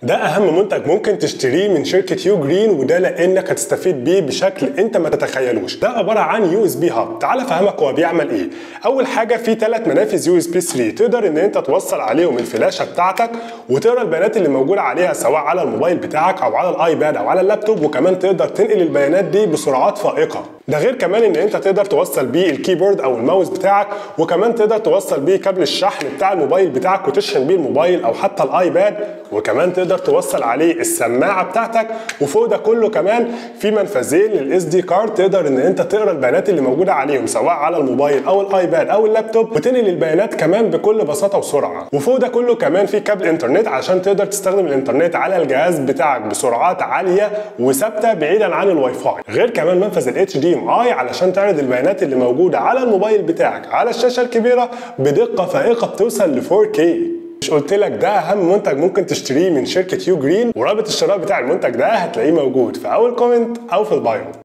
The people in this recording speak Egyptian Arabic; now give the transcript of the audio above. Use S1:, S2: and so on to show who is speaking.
S1: ده اهم منتج ممكن تشتريه من شركه يو جرين وده لانك هتستفيد بيه بشكل انت ما تتخيلوش ده عباره عن يو اس بي هاب تعال افهمك هو بيعمل ايه اول حاجه في ثلاث منافذ يو اس بي 3 تقدر ان انت توصل عليهم الفلاشه بتاعتك وتقرا البيانات اللي موجوده عليها سواء على الموبايل بتاعك او على الايباد او على اللابتوب وكمان تقدر تنقل البيانات دي بسرعات فائقه ده غير كمان ان انت تقدر توصل بيه الكيبورد او الماوس بتاعك وكمان تقدر توصل بيه كابل الشحن بتاع الموبايل بتاعك وتشحن بيه الموبايل او حتى الايباد وكمان تقدر توصل عليه السماعه بتاعتك وفوق ده كله كمان في منفذين للاس دي كارد تقدر ان انت تقرا البيانات اللي موجوده عليهم سواء على الموبايل او الايباد او اللابتوب وتنقل البيانات كمان بكل بساطه وسرعه وفوق ده كله كمان في كابل انترنت عشان تقدر تستخدم الانترنت على الجهاز بتاعك بسرعات عاليه وثابته بعيدا عن الواي فاي غير كمان منفذ الاتش دي ام اي علشان تعرض البيانات اللي موجوده على الموبايل بتاعك على الشاشه الكبيره بدقه فائقه بتوصل ل 4K مش قلت لك ده اهم منتج ممكن تشتريه من شركه يو جرين ورابط الشراء بتاع المنتج ده هتلاقيه موجود في اول كومنت او في البايو